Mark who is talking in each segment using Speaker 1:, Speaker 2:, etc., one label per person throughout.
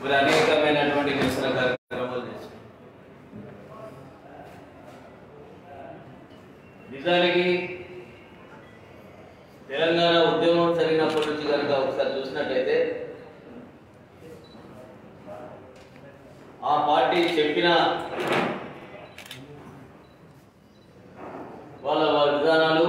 Speaker 1: మరి అనేకమైనటువంటి నిరసన కార్యక్రమాలు చేశారు నిజానికి తెలంగాణ ఉద్యమం జరిగినప్పటి నుంచి కనుక ఒకసారి చూసినట్టయితే ఆ పార్టీ చెప్పిన వాళ్ళ వాళ్ళ విధానాలు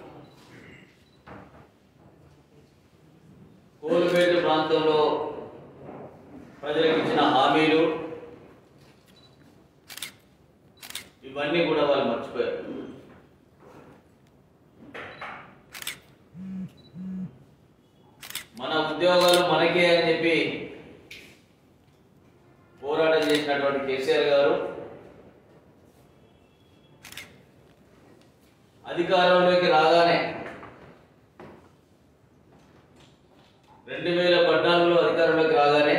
Speaker 1: కోల్పేట ప్రాంతంలో ప్రజలకు ఇచ్చిన హామీలు ఇవన్నీ కూడా వాళ్ళు మర్చిపోయారు మన ఉద్యోగాలు మనకే అని చెప్పి పోరాటం చేసినటువంటి కేసీఆర్ గారు అధికారంలోకి రాగానే రెండు వేల పద్నాలుగులో అధికారంలోకి రాగానే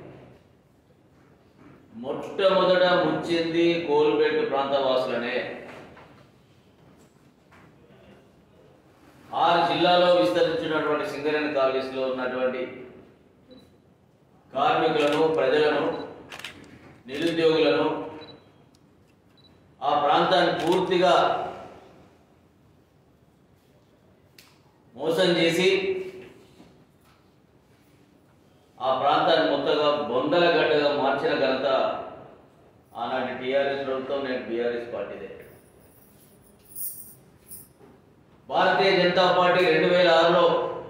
Speaker 1: మొట్టమొదట ముంచింది కోల్బెట్టు ప్రాంత వాసులనే ఆరు జిల్లాలో విస్తరించినటువంటి సింగరేణి కాలనీస్లో ఉన్నటువంటి కార్మికులను ప్రజలను నిరుద్యోగులను ఆ ప్రాంతాన్ని పూర్తిగా మోసం చేసి ఆ ప్రాంతాన్ని మొత్తగా బొందల గడ్డగా మార్చిన ఘనత ఆనాటి టీఆర్ఎస్ ప్రభుత్వం నేను బీఆర్ఎస్ పార్టీదే భారతీయ జనతా పార్టీ రెండు వేల ఆరులో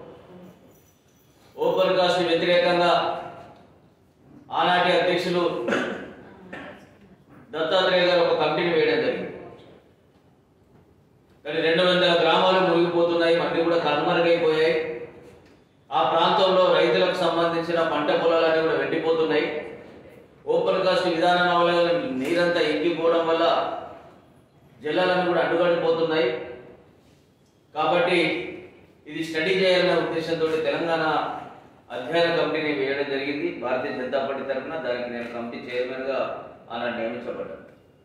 Speaker 1: ఓపెన్ కాస్ట్ వ్యతిరేకంగా ఆనాటి అధ్యక్షులు దత్తాత్రేయ గారు ఒక కమిటీని వేయడం జరిగింది కానీ రెండు వందల గ్రామాలు మునిగిపోతున్నాయి మళ్ళీ కూడా కనుమరుగైపోయాయి ఆ ప్రాంతంలో రైతులకు సంబంధించిన పంట పొలాలన్నీ కూడా వెండిపోతున్నాయి ఓపెన్ కాస్ట్ విధానం వల్ల నీరంతా ఇంకిపోవడం వల్ల జలాలన్నీ కూడా అడ్డుగడిపోతున్నాయి కాబట్టి ఇది స్టడీ చేయాలనే ఉద్దేశంతో తెలంగాణ అధ్యయన కమిటీని వేయడం జరిగింది భారతీయ జనతా పార్టీ తరఫున దానికి నేను కమిటీ చైర్మన్గా ఆనాడు నియమించబడ్డాను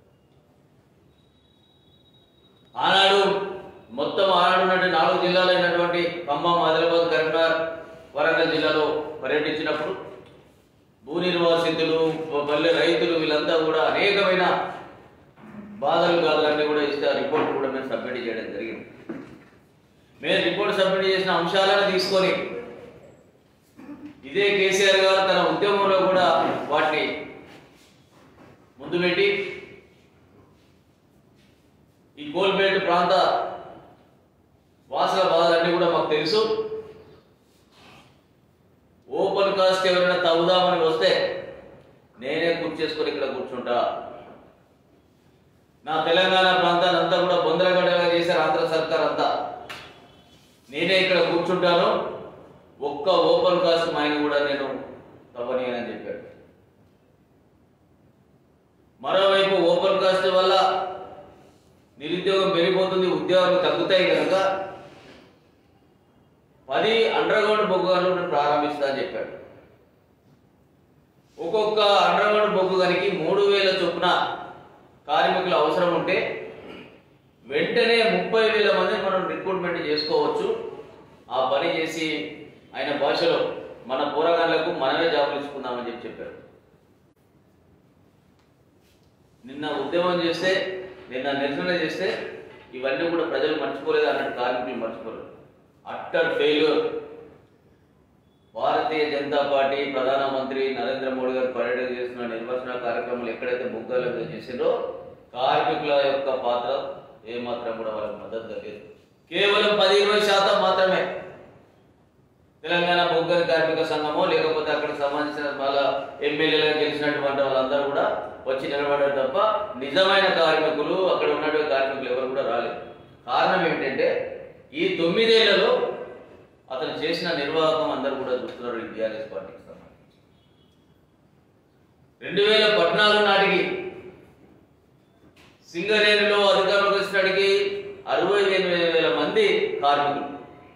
Speaker 1: ఆనాడు మొత్తం ఆనాడు ఉన్నటువంటి నాలుగు జిల్లాలు అయినటువంటి ఖమ్మం ఆదిలాబాద్ కరీంనగర్ వరంగల్ జిల్లాలో పర్యటించినప్పుడు భూ నిర్వాసితులు పల్లె రైతులు వీళ్ళంతా కూడా అనేకమైన బాధలు కాదులన్నీ కూడా ఇస్తే ఆ రిపోర్ట్ కూడా మేము సబ్మిట్ చేయడం జరిగింది మేము రిపోర్ట్ సబ్మిట్ చేసిన అంశాలను తీసుకొని ఇదే కేసీఆర్ గారు తన ఉద్యమంలో కూడా వాటిని ముందు పెట్టి ఈ కోల్బేట్ ప్రాంత వాసుల బాధలన్నీ కూడా మాకు తెలుసు ఓపెన్ కాస్ట్ ఎవరైనా తవ్వుదామని వస్తే నేనే కూర్చేసుకొని ఇక్కడ కూర్చుంటా నా తెలంగాణ ప్రాంతాన్ని అంతా కూడా బొందరగడ్డగా చేశారు ఆంధ్ర సర్కార్ అంతా నేనే ఇక్కడ కూర్చుంటాను ఒక్క ఓపెన్ కాస్ట్ మైన్ కూడా నేను తవ్వని అని చెప్పాడు మరోవైపు ఓపెన్ కాస్ట్ వల్ల నిరుద్యోగం పెరిగిపోతుంది ఉద్యోగాలు తగ్గుతాయి కనుక పది అండర్ గ్రౌండ్ బొగ్గులను ప్రారంభిస్తా అని చెప్పాడు ఒక్కొక్క అండర్ గ్రౌండ్ బొగ్గు గనికి మూడు వేల చొప్పున కార్మికులు అవసరం ఉంటే వెంటనే ముప్పై వేల మందిని మనం రిక్రూట్మెంట్ చేసుకోవచ్చు ఆ పని చేసి ఆయన భాషలో మన పోరాగాళ్ళకు మనమే జాబులు ఇచ్చుకుందామని చెప్పి చెప్పారు నిన్న ఉద్యమం చేస్తే నిన్న నిరసన చేస్తే ఇవన్నీ కూడా ప్రజలు మర్చిపోలేదు అన్నట్టు కార్మికులు మర్చిపోలేదు utter failure Bharatiya Janata party ప్రధానమంత్రి నరేంద్ర మోడీ గారు పర్యటన చేస్తున్న నిర్వచన కార్యక్రమాలు ఎక్కడైతే బుగ్గల మీద చేసిందో కార్మికుల యొక్క పాత్ర ఏమాత్రం కూడా వాళ్ళకి మద్దతు లేదు కేవలం పది ఇరవై శాతం మాత్రమే తెలంగాణ బొగ్గల కార్మిక సంఘమో లేకపోతే అక్కడికి సంబంధించిన వాళ్ళ ఎమ్మెల్యేలుగా గెలిచినటువంటి వాళ్ళందరూ కూడా వచ్చి నిలబడ్డారు తప్ప నిజమైన కార్మికులు అక్కడ ఉన్నటువంటి కార్మికులు ఎవరు కూడా రాలేదు కారణం ఏంటంటే ఈ తొమ్మిదేళ్లలో అతను చేసిన నిర్వాహకం అందరూ కూడా చూస్తున్నారు ఈ బీఆర్ఎస్ పార్టీకి సంబంధించి రెండు వేల పద్నాలుగు నాటికి సింగరేణిలో అధికారంలోకి వచ్చినడికి అరవై ఎనిమిది వేల మంది కార్మికులు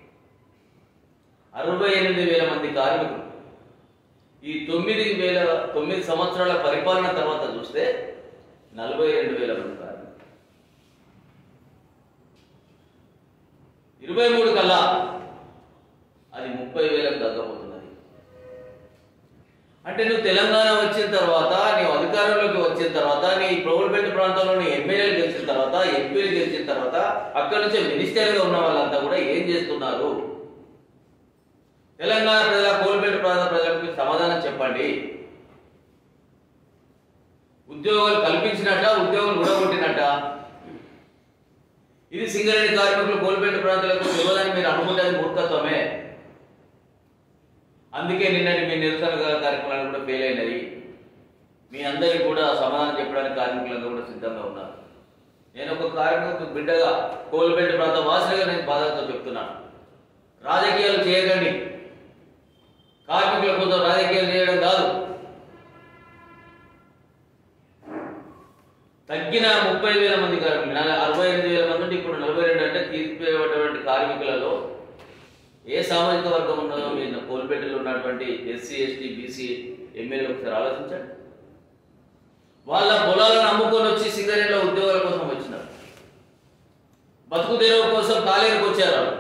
Speaker 1: అరవై ఎనిమిది వేల మంది కార్మికులు ఈ తొమ్మిది వేల తొమ్మిది సంవత్సరాల పరిపాలన తర్వాత చూస్తే నలభై రెండు వేల మంది కార్మికులు ఇరవై మూడు కల్లా అది ముప్పై వేలకు తగ్గబోతున్నది అంటే నువ్వు తెలంగాణ వచ్చిన తర్వాత నీవు అధికారంలోకి వచ్చిన తర్వాత నీ ప్రభుత్వ ప్రాంతంలో నీ ఎమ్మెల్యేలు గెలిచిన తర్వాత ఎంపీలు గెలిచిన తర్వాత అక్కడి నుంచి మినిస్టర్గా ఉన్న వాళ్ళంతా కూడా ఏం చేస్తున్నారు తెలంగాణ ప్రజల కోల్పేట ప్రాంత ప్రజలకు మీరు సమాధానం చెప్పండి ఉద్యోగాలు కల్పించినట్ట ఉద్యోగాలు ఊడగొట్టినట్ట ఇది సింగరేణి కార్మికులు కోల్పేట ప్రాంతాలకు తెలియదని మీరు అనుకుంటే అది మూర్ఖత్వమే అందుకే నిన్నటి మీ నిరసన కార్యక్రమాలు కూడా ఫెయిల్ అయినాయి మీ అందరికీ కూడా సమాధానం చెప్పడానికి కార్మికులందరూ కూడా సిద్ధంగా ఉన్నారు నేను ఒక కార్మిక బిడ్డగా కోల్పేట ప్రాంత వాసులుగా నేను బాధతో చెప్తున్నాను రాజకీయాలు చేయకండి కార్మికుల కోసం రాజకీయాలు చేయడం కాదు తగ్గిన ముప్పై వేల మంది కార్మికులు నల- అరవై ఎనిమిది వేల మంది నుండి ఇప్పుడు నలభై రెండు అంటే తీర్చిపోయేటువంటి కార్మికులలో ఏ సామాజిక వర్గం ఉన్నదో మీ కోల్పేటలో ఉన్నటువంటి ఎస్సీ ఎస్టీ బీసీ ఎమ్మెల్యే ఒకసారి ఆలోచించండి వాళ్ళ పొలాలను అమ్ముకొని వచ్చి సింగరేణిలో ఉద్యోగాల కోసం వచ్చినారు బతుకు తెరువు కోసం కాలేరుకు వచ్చారు వాళ్ళు.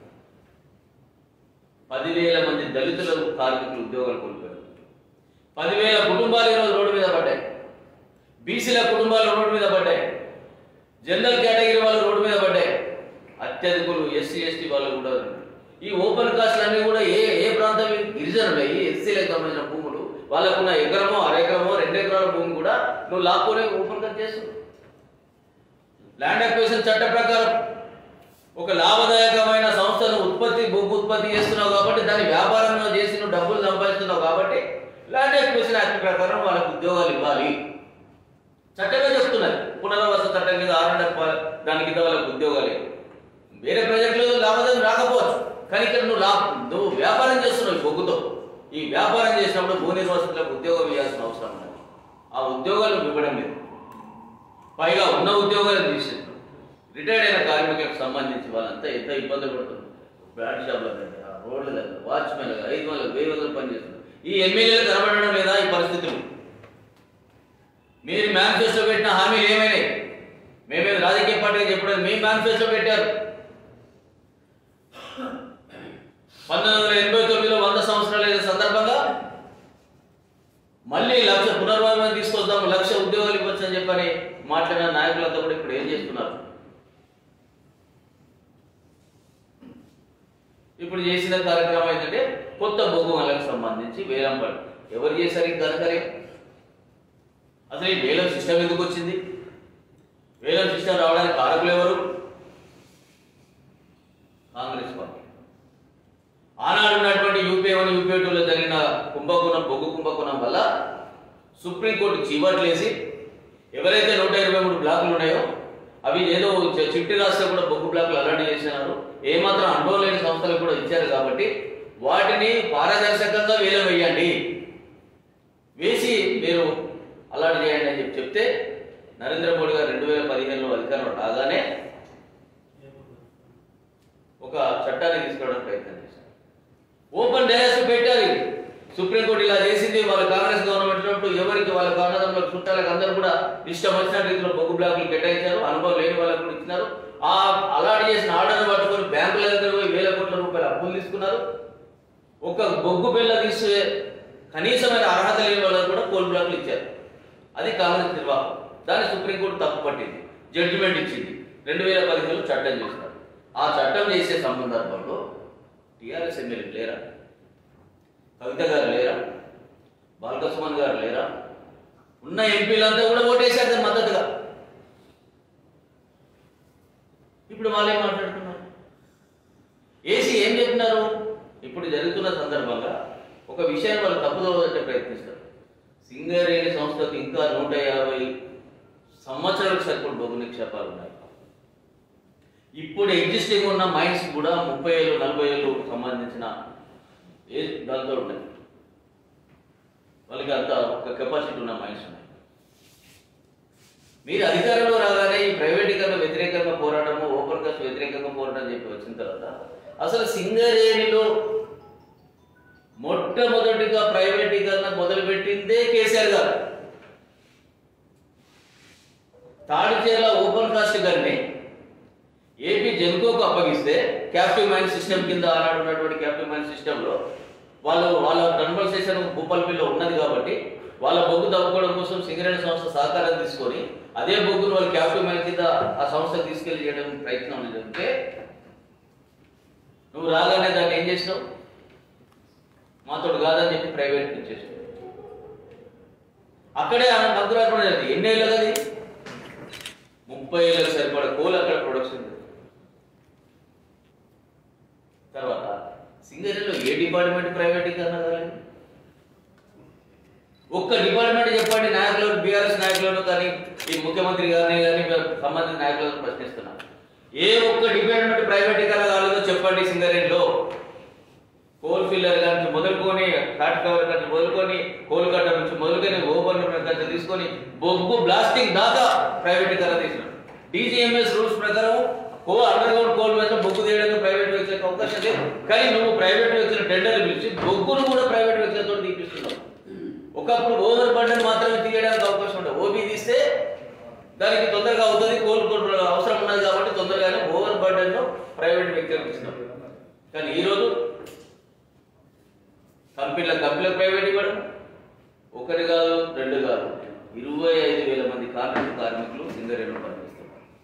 Speaker 1: పదివేల మంది దళితుల కార్మికులు ఉద్యోగాలు కోల్పోయారు పదివేల కుటుంబాలు ఈరోజు రోడ్డు మీద పడ్డాయి బీసీల కుటుంబాలు రోడ్డు మీద పడ్డాయి జనరల్ కేటగిరీ వాళ్ళు రోడ్డు మీద పడ్డాయి అత్యధికులు ఎస్సీ ఎస్టీ వాళ్ళు కూడా ఈ ఓపెన్ కాస్ట్ అన్ని కూడా ఏ ఏ ప్రాంతం గిరిజనులు ఈ ఎస్సీలకు సంబంధించిన భూములు వాళ్ళకున్న ఎకరమో అరెకరమో రెండు ఎకరాల భూమి కూడా నువ్వు లాక్కొని ఓపెన్ కాస్ట్ చేస్తున్నావు ల్యాండ్ అక్విజిషన్ చట్ట ప్రకారం ఒక లాభదాయకమైన సంస్థను ఉత్పత్తి భూమి ఉత్పత్తి చేస్తున్నావు కాబట్టి దాన్ని వ్యాపారంలో చేసి నువ్వు డబ్బులు సంపాదిస్తున్నావు కాబట్టి ల్యాండ్ అక్విజిషన్ యాక్ట్ ప్రకారం వాళ్ళకు ఉద్యోగాలు ఇవ్వాలి చట్టమే చెప్తున్నది పునరావాస చట్టం కింద ఆరు దాని కింద వాళ్ళకు ఉద్యోగాలు ఇవ్వాలి. వేరే ప్రాజెక్టులు లాభదాయం రాకపోవచ్చు కానీ ఇక్కడ నువ్వు లాభ నువ్వు వ్యాపారం చేస్తున్నావు ఈ బొగ్గుతో ఈ వ్యాపారం చేసినప్పుడు భూ నిర్వాసితులకు ఉద్యోగం ఇవ్వాల్సిన అవసరం ఉన్నది ఆ ఉద్యోగాలు నువ్వు ఇవ్వడం లేదు పైగా ఉన్న ఉద్యోగాలు తీసేస్తున్నావు రిటైర్డ్ అయిన కార్మికులకు సంబంధించి వాళ్ళంతా ఎంత ఇబ్బంది పడుతున్నారు బ్రాండ్ షాప్ల దగ్గర రోడ్ల దగ్గర వాచ్మెన్ ఐదు వందలు వెయ్యి వందలు పనిచేస్తున్నారు ఈ ఎమ్మెల్యేలు కనబడడం లేదా ఈ పరిస్థితులు మీరు మేనిఫెస్టో పెట్టిన హామీలు ఏమైనాయి మేమే రాజకీయ పార్టీగా చెప్పడం మీ మేనిఫెస్టో పెట్టారు పంతొమ్మిది వందల ఎనభై తొమ్మిదిలో వంద సంవత్సరాల అయిన సందర్భంగా మళ్ళీ లక్ష పునర్వాసం తీసుకొద్దాం లక్ష ఉద్యోగాలు ఇవ్వచ్చు అని చెప్పని మాట్లాడిన నాయకులంతా కూడా ఇప్పుడు ఏం చేస్తున్నారు ఇప్పుడు చేసిన కార్యక్రమం ఏంటంటే కొత్త బొగ్గు గనులకు సంబంధించి వేలంపాడు ఎవరు చేశారు ఈ ఘనకార్యం అసలు ఈ వేలం సిస్టమ్ ఎందుకు వచ్చింది వేలం సిస్టమ్ రావడానికి కారకులు ఎవరు కాంగ్రెస్ పార్టీ ఆనాడు ఉన్నటువంటి యూపీఏ వన్ యూపీఏ టూలో జరిగిన కుంభకోణం బొగ్గు కుంభకోణం వల్ల సుప్రీంకోర్టు చీవట్లేసి ఎవరైతే నూట ఇరవై మూడు బ్లాకులు ఉన్నాయో అవి ఏదో చి- చిట్టి రాస్తే కూడా బొగ్గు బ్లాకులు అలాంటి చేసినారు ఏమాత్రం అనుభవం లేని సంస్థలకు కూడా ఇచ్చారు కాబట్టి వాటిని పారదర్శకంగా వేలం వేయండి వేసి మీరు అలాంటి చేయండి అని చెప్పి చెప్తే నరేంద్ర మోడీ గారు రెండు వేల పదిహేనులో అధికారంలో రాగానే ఒక చట్టాన్ని తీసుకోవడానికి ప్రయత్నం చేశారు ఓపెన్ డయాస్ పెట్టారు ఇది. సుప్రీంకోర్టు ఇలా చేసింది వాళ్ళ కాంగ్రెస్ గవర్నమెంట్ ఉన్నప్పుడు ఎవరికి వాళ్ళ కారణంలో చుట్టాలకు అందరూ కూడా ఇష్టం వచ్చిన రీతిలో బొగ్గు బ్లాకులు కేటాయించారు అనుభవం లేని వాళ్ళకు కూడా ఇచ్చినారు ఆ అలాంటి చేసిన ఆర్డర్ని పట్టుకొని బ్యాంకుల దగ్గర పోయి వేల కోట్ల రూపాయలు అప్పులు తీసుకున్నారు ఒక బొగ్గు బిల్ల తీసే కనీసమైన అర్హత లేని వాళ్ళకు కూడా కోల్ బ్లాకులు ఇచ్చారు అది కాంగ్రెస్ నిర్వాహం దాన్ని సుప్రీంకోర్టు తప్పు పట్టింది జడ్జిమెంట్ ఇచ్చింది రెండు వేల పదిహేనులో చట్టం చేసినారు ఆ చట్టం చేసే సందర్భంలో టీఆర్ఎస్ ఎమ్మెల్యే లేరా కవిత గారు లేరా బాలకసుమన్ గారు లేరా ఉన్న ఎంపీలంతా కూడా ఓటేశారు దాని మద్దతుగా ఇప్పుడు వాళ్ళు ఏం మాట్లాడుతున్నారు ఏసీ ఏం చెప్తున్నారు ఇప్పుడు జరుగుతున్న సందర్భంగా ఒక విషయాన్ని వాళ్ళు తప్పుదో పెట్టే ప్రయత్నిస్తారు సింగరేణి సంస్థకు ఇంకా నూట యాభై సంవత్సరాలకు సరిపడి బొగ్గు నిక్షేపాలు ఉన్నాయి ఇప్పుడు ఎగ్జిస్టింగ్ ఉన్న మైన్స్ కూడా ముప్పై ఏళ్ళు నలభై ఏళ్ళు సంబంధించిన ఏ దాంతో ఉన్నాయి వాళ్ళకి అంత ఒక కెపాసిటీ ఉన్న మైన్స్ ఉన్నాయి మీరు అధికారంలో రాగానే ఈ ప్రైవేటీకరణ వ్యతిరేకంగా పోరాటము ఓపెన్ కాస్ట్ వ్యతిరేకంగా పోరాటం చెప్పి వచ్చిన తర్వాత అసలు సింగరేణిలో మొట్టమొదటిగా ప్రైవేటీకరణ మొదలుపెట్టిందే KCR garu Tadicherla open cast గారిని ఏపీ జెన్కోకు అప్పగిస్తే క్యాప్టివ్ మైన్ సిస్టమ్ కింద ఆనాడు ఉన్నటువంటి క్యాప్టివ్ మైన్ సిస్టంలో వాళ్ళు వాళ్ళ కన్వర్ల్ స్టేషన్ భూపాలపల్లిలో ఉన్నది కాబట్టి వాళ్ళ బొగ్గు తవ్వుకోవడం కోసం సింగరేణి సంస్థ సహకారం తీసుకొని అదే బొగ్గును వాళ్ళు క్యాపిటల్ మైన్ కింద ఆ సంస్థకు తీసుకెళ్లి చేయడం ప్రయత్నం ఉంటే నువ్వు రాగానే దాన్ని ఏం చేసినావు మాతోడు కాదని చెప్పి ప్రైవేట్ ఇచ్చేసావు అక్కడే కంకురాకుండా జరిగింది ఎన్ని ఏళ్ళు అది ముప్పై ఏళ్ళకి సరిపడ కోల్ అక్కడ ప్రొడక్షన్ ఉంది. తర్వాత సింగరేణిలో ఏ డిపార్ట్మెంట్ ప్రైవేటీకరణ కాలేదు ఒక్క డిపార్ట్మెంట్ చెప్పండి నాయకులు బీఆర్ఎస్ నాయకులను కానీ ఈ ముఖ్యమంత్రి గారిని కానీ సంబంధిత నాయకులను ప్రశ్నిస్తున్నారు ఏ ఒక్క డిపార్ట్మెంట్ ప్రైవేటీకరణ కాలేదో చెప్పండి సింగరేణిలో కోల్ ఫిల్లర్ నుంచి మొదలుకొని ఫ్యాట్ కవర్ నుంచి మొదలుకొని కోల్ కట్టర్ నుంచి మొదలుకొని ఓపెన్ నుంచి తీసుకొని బొగ్గు బ్లాస్టింగ్ దాకా ప్రైవేటీకరణ తీసినాడు డీజీఎంఎస్ రూల్స్ ప్రకారం కో అండర్ గ్రౌండ్ కోల్ మీద బొగ్గు తీయడానికి ప్రైవేట్ వ్యక్తులకు అవకాశం లేదు కానీ నువ్వు ప్రైవేట్ వ్యక్తుల టెండర్ పిలిచి బొగ్గును కూడా ప్రైవేట్ వ్యక్తులతో తీపిస్తున్నావు ఒకప్పుడు ఓవర్ బండన్ మాత్రమే తీయడానికి అవకాశం ఉండదు ఓబీ తీస్తే దానికి తొందరగా అవుతుంది కోల్ కోల్ అవసరం ఉన్నది కాబట్టి తొందరగానే ఓవర్ బర్డన్ ప్రైవేట్ వ్యక్తులకు ఇస్తున్నాం కానీ ఈరోజు కంపెనీల కంపెనీలకు ప్రైవేట్ ఇవ్వడం ఒకటి కాదు రెండు కాదు ఇరవై ఐదు వేల మంది కార్మిక కార్మికులు సింగరేణిలో పనిచేస్తున్నారు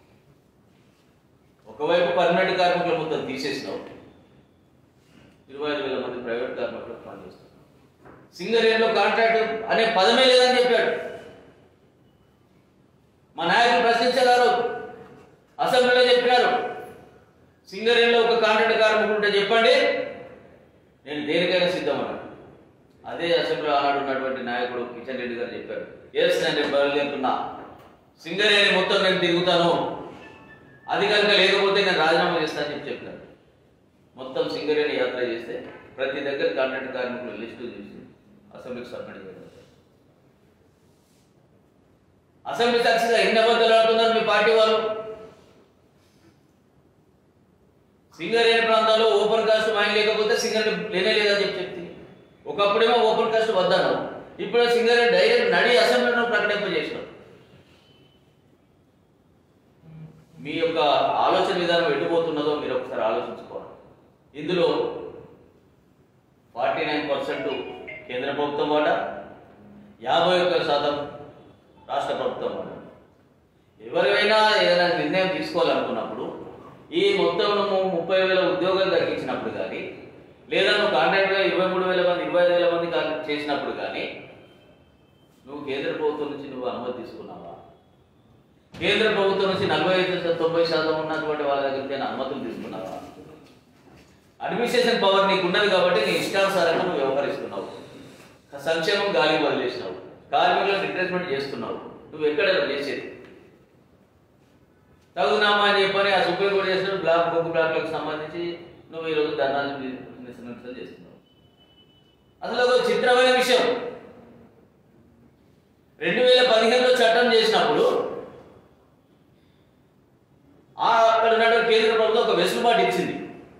Speaker 1: ఒకవైపు పర్మనెంట్ కార్మికుల మొత్తం తీసేసినావు ఇరవై ఐదు వేల మంది ప్రైవేట్ కార్మికులు పనిచేస్తున్నారు సింగరేణిలో కాంట్రాక్ట్ అనే పదమే లేదని చెప్పాడు మా నాయకులు ప్రశ్నించారు అసెంబ్లీలో చెప్పినారు సింగరేణిలో ఒక కాంట్రాక్ట్ కార్మికుడు ఉంటే చెప్పండి నేను దేనికైనా సిద్ధమన్నాను అదే అసెంబ్లీ ఆనాడు ఉన్నటువంటి నాయకుడు కిషన్ రెడ్డి గారు చెప్పారు ఎస్ నేను బయలుదేరుతున్నా సింగరేణి మొత్తం నేను తిరుగుతాను అది కనుక లేకపోతే నేను రాజీనామా చేస్తానని చెప్పి చెప్పారు మొత్తం సింగరేణి యాత్ర చేస్తే ప్రతి దగ్గర కాంట్రాక్ట్ కార్మికులు లిస్టు చూసి అసెంబ్లీకి సబ్మిట్ చేయడం అసెంబ్లీ సక్సెస్ ఎన్ని అబద్ధాలు ఆడుతున్నారు మీ పార్టీ వాళ్ళు సింగరేణి ప్రాంతాల్లో ఓపెన్ కాస్ట్ మైన్ లేకపోతే సింగరేణి లేనే లేదని చెప్పి చెప్తే ఒకప్పుడేమో ఓపెన్ కాస్ట్ వద్దాను ఇప్పుడు సింగరేణి డైరెక్ట్ నడి అసెంబ్లీలో ప్రకటింపజేసినాం మీ యొక్క ఆలోచన విధానం ఎటుపోతున్నదో మీరు ఒకసారి ఆలోచించుకోవాలి ఇందులో ఫార్టీ నైన్ పర్సెంట్ కేంద్ర ప్రభుత్వం వాటా యాభై ఒక్క శాతం రాష్ట్ర ప్రభుత్వం వాటా ఎవరైనా ఏదైనా నిర్ణయం తీసుకోవాలనుకున్నప్పుడు ఈ మొత్తం నువ్వు ముప్పై వేల ఉద్యోగాలు తగ్గించినప్పుడు కానీ లేదా నువ్వు కాంట్రాక్ట్గా ఇరవై మూడు వేల మంది ఇరవై ఐదు వేల మంది కాన్- చేసినప్పుడు కానీ నువ్వు కేంద్ర ప్రభుత్వం నుంచి నువ్వు అనుమతి తీసుకున్నావా కేంద్ర ప్రభుత్వం నుంచి నలభై ఐదు శాతం, తొంభై శాతం ఉన్నటువంటి వాళ్ళ దగ్గర నుంచి ఏమైనా అనుమతులు తీసుకున్నావా అడ్మినిస్ట్రేషన్ పవర్ నీకు ఉన్నది కాబట్టి నీ ఇష్టానుసారంగా నువ్వు వ్యవహరిస్తున్నావు సంక్షేమం గాలి వదిలేసినావు కార్మికులను రిట్రేస్మెంట్ చేస్తున్నావు నువ్వు ఎక్కడ చేసేది తగునామా అని చెప్పని ఆ సుప్రీంకోర్టు చేసిన బ్లాక్ బొగ్గు బ్లాక్లకు సంబంధించి నువ్వు ఈరోజు ధర్నాలు నిరసనలు చేస్తున్నావు అసలు ఒక చిత్రమైన విషయం రెండు వేల పదిహేనులో చట్టం చేసినప్పుడు ఆ అక్కడ ఉన్నటువంటి కేంద్ర ప్రభుత్వం ఒక వెసులుబాటు ఇచ్చింది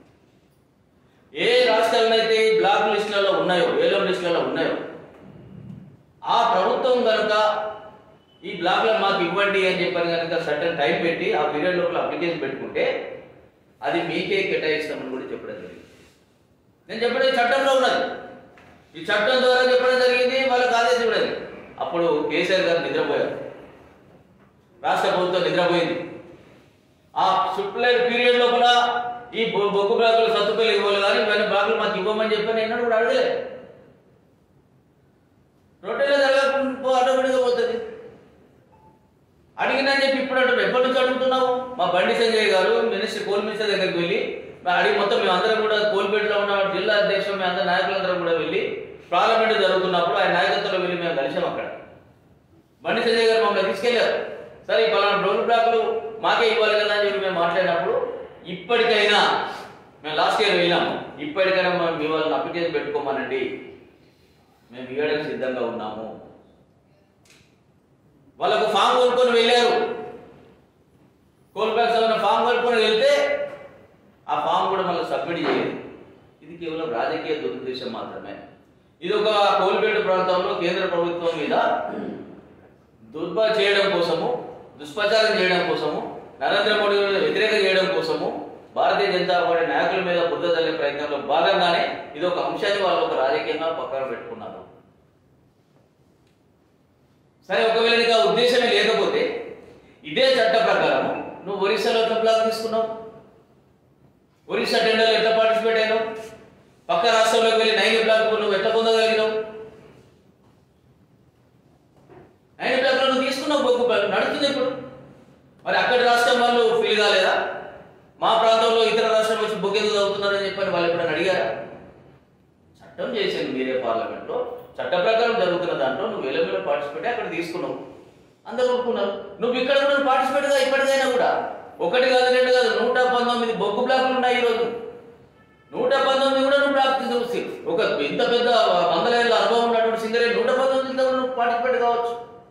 Speaker 1: ఏ రాష్ట్రాల్లో అయితే ఈ బ్లాక్ లిస్టులలో ఉన్నాయో ఏలో లిస్టులలో ఉన్నాయో ఆ ప్రభుత్వం కనుక ఈ బ్లాక్లను మాకు ఇవ్వండి అని చెప్పని కనుక సర్టన్ టైం పెట్టి ఆ పీరియడ్ లోపల అప్లికేషన్ పెట్టుకుంటే అది మీకే కేటాయిస్తామని కూడా చెప్పడం జరిగింది నేను చెప్పడం ఈ చట్టంలో ఉన్నది ఈ చట్టం ద్వారా చెప్పడం జరిగింది వాళ్ళకి ఆదేశం ఇవ్వడం అప్పుడు కేసీఆర్ గారు నిద్రపోయారు రాష్ట్ర ప్రభుత్వం నిద్రపోయింది ఆ సుప్లైడ్ పీరియడ్ లోపల ఈ బొ- బొగ్గు బ్లాకులు సత్తుపల్లి ఇవ్వాలి కానీ ఇవన్నీ బ్లాకులు మాకు ఇవ్వమని చెప్పని ఎన్నడూ కూడా అడగలే రొట్టెలో జరగకుండా ఆటోమేటిక్గా పోతుంది అడిగినా చెప్పి ఇప్పుడు అంటారు ఎప్పటి నుంచి అడుగుతున్నావు మా బండి సంజయ్ గారు మినిస్టర్ కోల్ మినిస్టర్ దగ్గరికి వెళ్ళి మా అడిగి మొత్తం మేమందరం కూడా కోల్పేటలో ఉన్న జిల్లా అధ్యక్షులు మేము అందరం నాయకులందరం కూడా వెళ్ళి పార్లమెంట్ జరుగుతున్నప్పుడు ఆయన నాయకత్వంలో వెళ్ళి మేము కలిసాం అక్కడ బండి సంజయ్ గారు మమ్మల్ని తీసుకెళ్లారు సరే ఈ పలానా రోడ్ బ్లాక్లు మాకే ఇవ్వాలి కదా అని చెప్పి మేము మాట్లాడినప్పుడు ఇప్పటికైనా మేము లాస్ట్ ఇయర్ వెళ్ళాము ఇప్పటికైనా మనం మీ వాళ్ళని అప్లికేషన్ పెట్టుకోమనండి మేము ఇవ్వడానికి సిద్ధంగా ఉన్నాము వాళ్ళకు ఫామ్ కొనుక్కొని వెళ్ళారు కోల్బ్యాక్స్ ఉన్న ఫామ్ కొనుక్కొని వెళ్తే ఆ ఫామ్ కూడా మళ్ళీ సబ్మిట్ చేయలేదు ఇది కేవలం రాజకీయ దురుద్దేశం మాత్రమే ఇది ఒక కోల్పేట ప్రాంతంలో కేంద్ర ప్రభుత్వం మీద దుర్బ చేయడం కోసము దుష్ప్రచారం చేయడం కోసము నరేంద్ర మోడీ గారిని వ్యతిరేకం చేయడం కోసము భారతీయ జనతా పార్టీ నాయకుల మీద బుద్ధ తల్లి ప్రయత్నంలో భాగంగానే ఇది ఒక అంశాన్ని వాళ్ళు ఒక రాజకీయంగా పక్కన పెట్టుకున్నారు సరే ఒకవేళ నీకు ఆ ఉద్దేశమే లేకపోతే ఇదే చట్ట ప్రకారం నువ్వు ఒరిస్సాలో ఎట్లా బ్లాక్ తీసుకున్నావు ఒరిస్సా టెండర్లో ఎట్లా పార్టిసిపేట్ అయినావు పక్క రాష్ట్రంలోకి వెళ్ళి నైన్ బ్లాక్ నువ్వు ఎట్లా పొందగలిగినావు నైన్ బ్లాక్ నువ్వు తీసుకున్నావు బొగ్గు బ్లాక్ నడుస్తుంది ఇప్పుడు మరి అక్కడి రాష్ట్రం వాళ్ళు ఫీల్ కాలేదా మా ప్రాంతంలో ఇతర రాష్ట్రం వచ్చి బొగ్గు ఎందుకు అవుతున్నారని చెప్పని వాళ్ళు ఎప్పుడైనా అడిగారా చట్టం చేసింది మీరే పార్లమెంట్లో చట్ట ప్రకారం జరుగుతున్న దాంట్లో నువ్వు ఎలమిలో పార్టిసిపేట్ అక్కడ తీసుకున్నావు అందరూ ఒప్పుకున్నారు నువ్వు ఇక్కడ కూడా పార్టిసిపేట్ గా ఇప్పటికైనా కూడా ఒకటి కాదు రెండు కాదు నూట పంతొమ్మిది బొగ్గు బ్లాకులు ఉన్నాయి ఈరోజు నూట పంతొమ్మిది కూడా నువ్వు బ్లాక్ తీసుకోవచ్చు ఒక ఇంత పెద్ద వందల ఏళ్ళ అనుభవం ఉన్నటువంటి సింగరే నూట పంతొమ్మిది కూడా నువ్వు పార్టిసిపేట్ కావచ్చు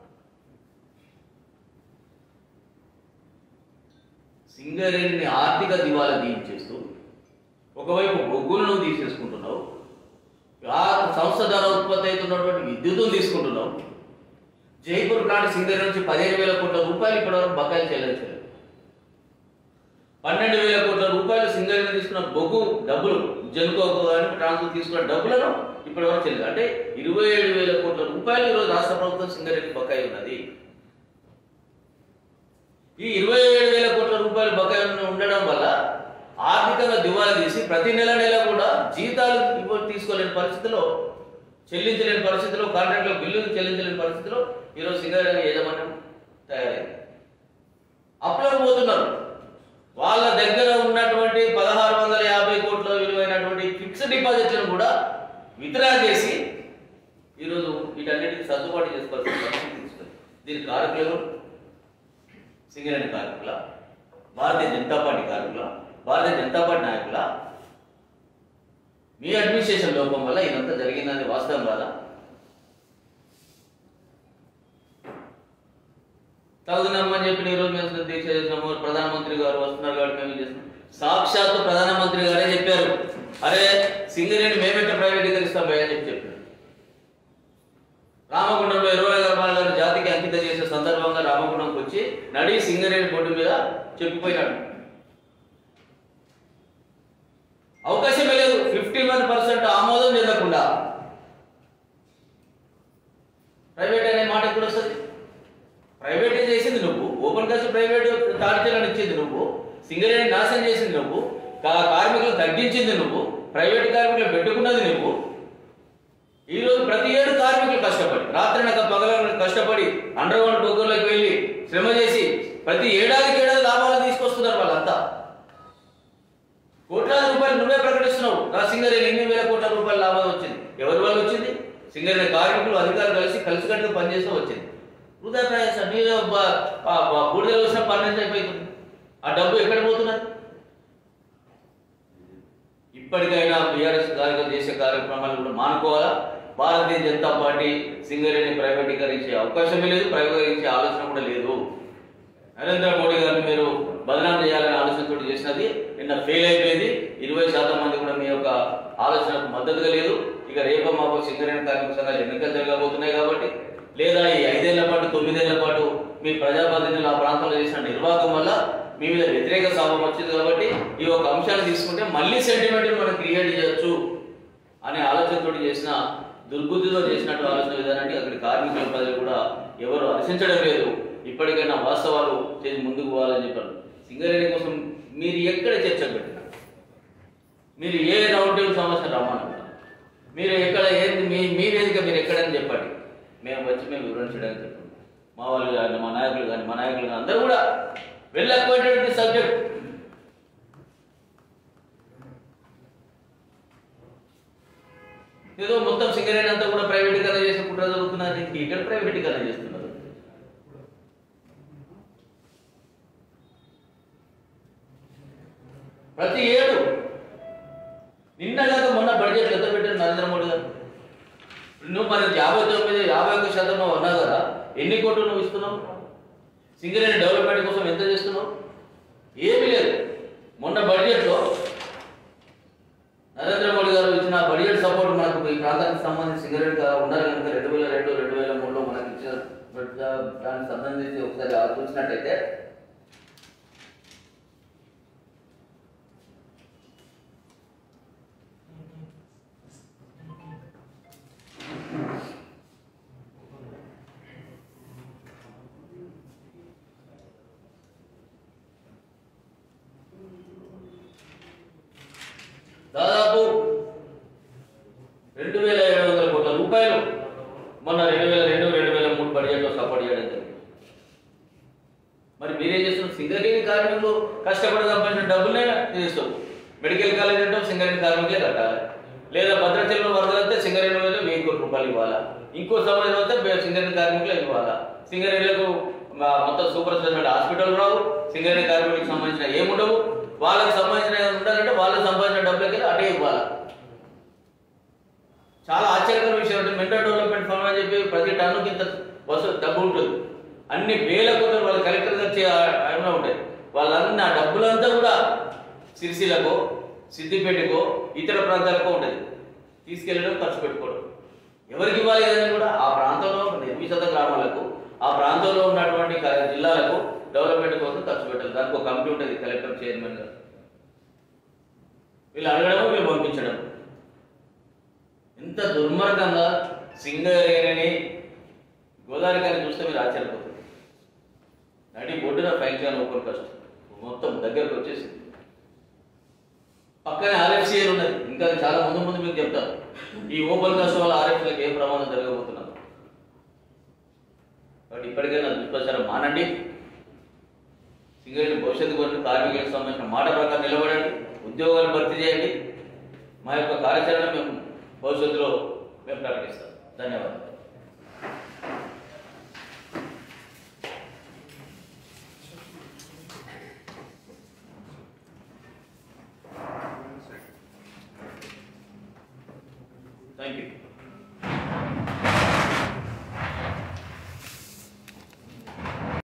Speaker 1: సింగరేణిని ఆర్థిక దివాలా తీయించేస్తూ ఒకవైపు బొగ్గులను నువ్వు తీసేసుకుంటున్నావు ఆ సంస్థ ద్వారా ఉత్పత్తి అవుతున్నటువంటి విద్యుత్తును తీసుకుంటున్నావు జైపూర్ ప్లాంట్ సింగరేణి నుంచి పదిహేను వేల కోట్ల రూపాయలు ఇప్పటివరకు బకాయిలు చెల్లించలేదు పన్నెండు వేల కోట్ల రూపాయలు సింగరేణి తీసుకున్న బొగ్గు డబ్బులు జనుకోకు కానీ ట్రాన్స్ఫర్ తీసుకున్న డబ్బులను ఇప్పటివరకు చెల్లి అంటే ఇరవై ఏడు వేల కోట్ల రూపాయలు ఈరోజు రాష్ట్ర ప్రభుత్వం సింగరేణి బకాయి ఉన్నది ఈ ఇరవై ఏడు వేల కోట్ల రూపాయల బకాయి ఉండడం వల్ల ఆర్థికంగా దివాలా తీసి ప్రతి నెల నెల కూడా జీతాలు ఇవ్వ తీసుకోలేని పరిస్థితిలో చెల్లించలేని పరిస్థితిలో కాంట్రాక్ట్లో బిల్లులు చెల్లించలేని పరిస్థితిలో ఈరోజు సింగరేణి యాజమాన్యం తయారైంది అప్పులకు పోతున్నారు వాళ్ళ దగ్గర ఉన్నటువంటి పదహారు వందల యాభై కోట్ల విలువైనటువంటి ఫిక్స్డ్ డిపాజిట్లను కూడా విత్డ్రా చేసి ఈరోజు వీటన్నిటికి సర్దుబాటు చేసుకోవాల్సిన పరిస్థితి తీసుకుంది దీని కారకులు సింగరేణి కార్మికుల భారతీయ జనతా పార్టీ కార్మికుల భారతీయ జనతా పార్టీ నాయకుల మీ అడ్మినిస్ట్రేషన్ లోపం వల్ల ఇదంతా జరిగిందని వాస్తవం కాదా తగుదనమ్మని చెప్పి ఈ రోజు మేము దీక్ష చేసినాము ప్రధానమంత్రి గారు వస్తున్నారు కాబట్టి మేము చేస్తున్నాం సాక్షాత్తు ప్రధానమంత్రి గారే చెప్పారు అరే సింగరేణి మేమెట్లా ప్రైవేటీకరిస్తాం భయ అని చెప్పి చెప్పారు రామగుండంలో ఇరవై గర్భాల గారు జాతికి అంకితం చేసే సందర్భంగా రామగుండంకి వచ్చి నడి సింగరేణి బొడ్డు మీద చెప్పిపోయినాడు అవకాశమే లేదు ఫిఫ్టీ వన్ పర్సెంట్ ఆమోదం చెందకుండా ప్రైవేట్ అనే మాట కూడా వస్తుంది ప్రైవేట్ చేసింది నువ్వు ఓపెన్ కాస్ట్ ప్రైవేట్ తాడిచేలను ఇచ్చింది నువ్వు సింగరేణి నాశనం చేసింది నువ్వు కా- కార్మికులు తగ్గించింది నువ్వు ప్రైవేట్ కార్మికులు పెట్టుకున్నది నువ్వు ఈ రోజు ప్రతి ఏడు కార్మికులు కష్టపడి రాత్రినక పగలనక కష్టపడి అండర్ గ్రౌండ్ బొగ్గుల్లోకి వెళ్ళి శ్రమ చేసి ప్రతి ఏడాదికి ఏడాది లాభాలు తీసుకొస్తున్నారు వాళ్ళంతా కోట్లాది రూపాయలు నువ్వే ప్రకటిస్తున్నావు నా సింగరేణి ఎన్ని వేల కోట్ల రూపాయల లాభం వచ్చింది ఎవరి వల్ల వచ్చింది సింగరేణి కార్మికులు అధికారులు కలిసి కలిసికట్టుగా పనిచేస్తూ వచ్చింది వృధా ప్రయాస మీరు బ- బ- బ- బూడిదలో వచ్చిన పన్నెండు అయిపోతుంది ఆ డబ్బు ఎక్కడ పోతున్నది ఇప్పటికైనా బీఆర్ఎస్ కార్యక్రమం చేసే కార్యక్రమాలు కూడా మానుకోవాలా భారతీయ జనతా పార్టీ సింగరేణి ప్రైవేటీకరించే అవకాశమే లేదు ప్రైవేటీకరించే ఆలోచన కూడా లేదు నరేంద్ర మోడీ గారిని మీరు బదనాం చేయాలనే ఆలోచనతో చేసినది నిన్న ఫెయిల్ అయిపోయింది ఇరవై శాతం మంది కూడా మీ యొక్క ఆలోచనకు మద్దతుగా లేదు ఇక రేపో మాపో సింగరేణి కార్మిక సంఘాలు ఎన్నికలు జరగబోతున్నాయి కాబట్టి లేదా ఈ ఐదేళ్ల పాటు తొమ్మిదేళ్ల పాటు మీ ప్రజాప్రతినిధులు ఆ ప్రాంతంలో చేసిన నిర్వాహకం వల్ల మీ మీద వ్యతిరేక సాపం వచ్చింది కాబట్టి ఈ ఒక అంశాన్ని తీసుకుంటే మళ్ళీ సెంటిమెంట్ మనం క్రియేట్ చేయొచ్చు అనే ఆలోచనతో చేసిన దుర్బుద్ధితో చేసినట్టు ఆలోచన విధానాన్ని అక్కడి కార్మికుల ప్రజలు కూడా ఎవరు హర్షించడం లేదు ఇప్పటికైనా వాస్తవాలు చేసి ముందుకు పోవాలని చెప్పారు సింగరేణి కోసం మీరు ఎక్కడ చర్చ పెట్టినా మీరు ఏ రౌండ్ టేబుల్ సమస్య రమ్మన్నారు మీరు ఎక్కడ ఏంది మీ మీ వేదిక మీరు ఎక్కడని చెప్పండి మేము వచ్చి మేము వివరించడానికి చెప్పండి మా వాళ్ళు కానీ మా నాయకులు కానీ మా నాయకులు కానీ అందరూ కూడా వెల్ అక్వైటెడ్ సబ్జెక్ట్ ఏదో మొత్తం సింగరేణి అంతా కూడా ప్రైవేటీకరణ చేసే కుట్ర జరుగుతున్నది ఇంక ఇక్కడ ప్రైవేటీకరణ చేస్తున్నారు ప్రతి ఏడు నిన్నగాక మొన్న బడ్జెట్ ఎంత పెట్టారు నరేంద్ర మోడీ గారు నువ్వు మరి యాభై తొమ్మిది యాభై ఒక్క శాతం నువ్వు అన్నావు కదా ఎన్ని కోట్లు నువ్వు ఇస్తున్నావు సింగరేణి డెవలప్మెంట్ కోసం ఎంత చేస్తున్నావు ఏమీ లేదు మొన్న బడ్జెట్లో నరేంద్ర మోడీ గారు ఇచ్చిన బడ్జెట్ సపోర్ట్ మనకు ఈ ప్రాంతానికి సంబంధించి సింగరేణి గా ఉండాలి కనుక రెండు వేల రెండు రెండు వేల మూడులో మనకి ఇచ్చిన బడ్జెట్ దానికి సంబంధించి ఒకసారి చూసినట్టయితే మొన్న రెండు వేల రెండు రెండు వేల మూడు బడ్జెట్లో సపోర్ట్ చేయడం జరిగింది మరి మీరేం చేస్తున్నారు సింగరేణి కార్మికులు కష్టపడి సంపాదించిన డబ్బులే చేస్తావు మెడికల్ కాలేజ్ అంటే సింగరేణి కార్మికులే కట్టాలి లేదా భద్రాచలంలో వరదలంటే సింగరేణి వాళ్ళు వెయ్యి కోట్ల రూపాయలు ఇవ్వాలా ఇంకో సమయం అయితే బే- సింగరేణి కార్మికులే ఇవ్వాలా సింగరేణులకు మా- మొత్తం సూపర్ స్పెషాలిటీ హాస్పిటల్ రావు సింగరేణి కార్మికులకు సంబంధించిన ఏముండవు వాళ్ళకి సంబంధించిన ఏమైనా ఉండాలంటే వాళ్ళకి సంబంధించిన డబ్బులకి అటే ఇవ్వాలా చాలా ఆశ్చర్యకర విషయం అంటే మెంటల్ డెవలప్మెంట్ ఫండ్ అని చెప్పి ప్రతి టన్నుకి ఇంత వసూలు డబ్బు ఉంటుంది అన్ని వేల కోట్లు వాళ్ళ కలెక్టర్ వచ్చే ఆయన ఉంటాయి వాళ్ళన్న ఆ డబ్బులంతా కూడా సిరిసిలకు సిద్దిపేటకో ఇతర ప్రాంతాలకు ఉంటుంది తీసుకెళ్ళడం ఖర్చు పెట్టుకోవడం ఎవరికి ఇవ్వాలి ఏదైనా కూడా ఆ ప్రాంతంలో నిర్మిషత గ్రామాలకు ఆ ప్రాంతంలో ఉన్నటువంటి క- జిల్లాలకు డెవలప్మెంట్ కోసం ఖర్చు పెట్టాలి దానికి ఒక కమిటీ ఉంటుంది కలెక్టర్ చైర్మన్ గారు వీళ్ళు అడగడం వీళ్ళు పంపించడం ఎంత దుర్మార్గంగా సింగరేణిని గోదావరి గారిని చూస్తే మీరు ఆశ్చర్యపోతారు నడి బొడ్డున ఫ్యాంక్షన్ ఓపెన్ కష్టం మొత్తం దగ్గరకు వచ్చేసింది పక్కనే ఆర్ఎఫ్సిఎల్ ఉన్నది ఇంకా చాలా ముందు ముందు మీకు చెప్తాను ఈ ఓపెన్ కాస్ట్ వల్ల ఆర్ఎఫ్సీలకు ఏం ప్రమాదం జరగబోతున్నారు కాబట్టి ఇప్పటికైనా దుష్ప్రచారం మానండి సింగరేణి భవిష్యత్తు గురించి కార్మికులకు సంబంధించిన మాట ప్రకారం నిలబడండి ఉద్యోగాలు భర్తీ చేయండి మా యొక్క కార్యాచరణ మేము భవిష్యత్తులో మేము ప్రకటిస్తాం ధన్యవాదాలు థ్యాంక్ యూ